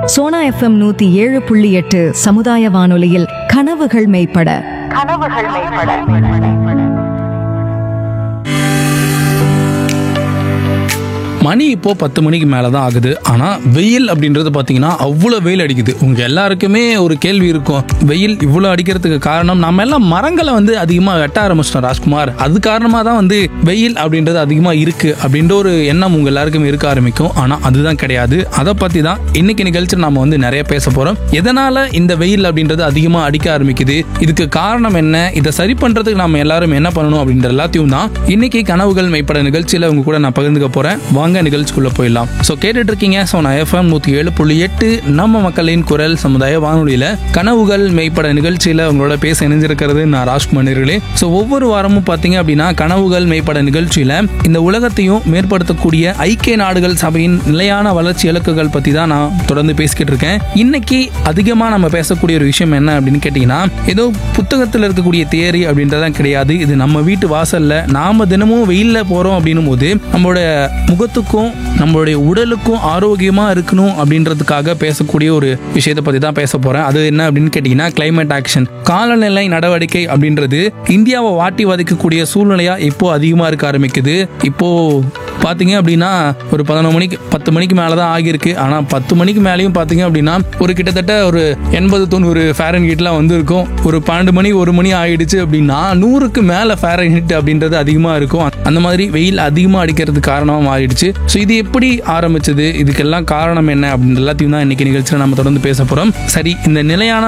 Sona FM நூத்தி ஏழு புள்ளி எட்டு சமுதாய வானொலியில் கனவுகள் மெய்ப்பட கனவுகள் மேம்பட மணி இப்போ பத்து மணிக்கு மேலே தான் ஆகுது ஆனால் வெயில் அப்படின்றது பார்த்தீங்கன்னா அவ்வளோ வெயில் அடிக்குது உங்கள் எல்லாருக்குமே ஒரு கேள்வி இருக்கும் வெயில் இவ்வளோ அடிக்கிறதுக்கு காரணம் நம்ம எல்லாம் மரங்களை வந்து அதிகமாக வெட்ட ஆரம்பிச்சிட்டோம் ராஜ்குமார் அது காரணமாக தான் வந்து வெயில் அப்படின்றது அதிகமாக இருக்குது அப்படின்ற ஒரு எண்ணம் உங்கள் எல்லாருக்குமே இருக்க ஆரம்பிக்கும் ஆனால் அதுதான் கிடையாது அதை பற்றி தான் இன்னைக்கு நிகழ்ச்சியில் நம்ம வந்து நிறைய பேச போகிறோம் எதனால் இந்த வெயில் அப்படின்றது அதிகமாக அடிக்க ஆரம்பிக்குது இதுக்கு காரணம் என்ன இதை சரி பண்ணுறதுக்கு நம்ம எல்லாரும் என்ன பண்ணணும் அப்படின்ற எல்லாத்தையும் தான் இன்னைக்கு கனவுகள் மெய்ப்பட நிகழ்ச்சியில் உங்க கூட நான் பகிர்ந்துக்க போகிறேன் வாங்க நிகழ்ச்சிக்குள்ள போயிடலாம் ஸோ கேட்டுட்டு இருக்கீங்க ஸோ நான் எஃப்எம் நூற்றி ஏழு புள்ளி எட்டு நம்ம மக்களின் குரல் சமுதாய வானொலியில் கனவுகள் மெய்ப்பட நிகழ்ச்சியில் உங்களோட பேச இணைஞ்சிருக்கிறது நான் ராஜ்குமார்களே ஸோ ஒவ்வொரு வாரமும் பார்த்தீங்க அப்படின்னா கனவுகள் மெய்ப்பட நிகழ்ச்சியில் இந்த உலகத்தையும் மேற்படுத்தக்கூடிய ஐக்கிய நாடுகள் சபையின் நிலையான வளர்ச்சி இலக்குகள் பற்றி தான் நான் தொடர்ந்து பேசிக்கிட்டு இருக்கேன் இன்னைக்கு அதிகமாக நம்ம பேசக்கூடிய ஒரு விஷயம் என்ன அப்படின்னு கேட்டிங்கன்னா ஏதோ புத்தகத்தில் இருக்கக்கூடிய தியரி அப்படின்றதான் கிடையாது இது நம்ம வீட்டு வாசல்ல நாம தினமும் வெயில்ல போறோம் அப்படின்னும் போது நம்மளோட முகத்துக்கும் நம்மளுடைய உடலுக்கும் ஆரோக்கியமா இருக்கணும் அப்படின்றதுக்காக பேசக்கூடிய ஒரு விஷயத்தை பத்தி தான் பேச போறேன் அது என்ன அப்படின்னு கேட்டீங்கன்னா கிளைமேட் ஆக்ஷன் காலநிலை நடவடிக்கை அப்படின்றது இந்தியாவை வாட்டி வதைக்கக்கூடிய சூழ்நிலையா இப்போ அதிகமா இருக்க ஆரம்பிக்குது இப்போ பாத்தீங்க அப்படின்னா ஒரு பதினொரு மணிக்கு பத்து மணிக்கு மேலே தான் ஆகியிருக்கு ஆனால் பத்து மணிக்கு மேலேயும் பார்த்தீங்க அப்படின்னா ஒரு கிட்டத்தட்ட ஒரு எண்பது தொண்ணூறு ஃபேரன் ஹீட்லாம் வந்திருக்கும் ஒரு பன்னெண்டு மணி ஒரு மணி ஆயிடுச்சு அப்படின்னா நூறுக்கு மேலே ஃபேரன் ஹீட் அப்படின்றது அதிகமாக இருக்கும் அந்த மாதிரி வெயில் அதிகமாக அடிக்கிறதுக்கு காரணமாக மாறிடுச்சு ஸோ இது எப்படி ஆரம்பிச்சது இதுக்கெல்லாம் காரணம் என்ன அப்படின்ற எல்லாத்தையும் தான் இன்னைக்கு நிகழ்ச்சியில் நம்ம தொடர்ந்து பேச போகிறோம் சரி இந்த நிலையான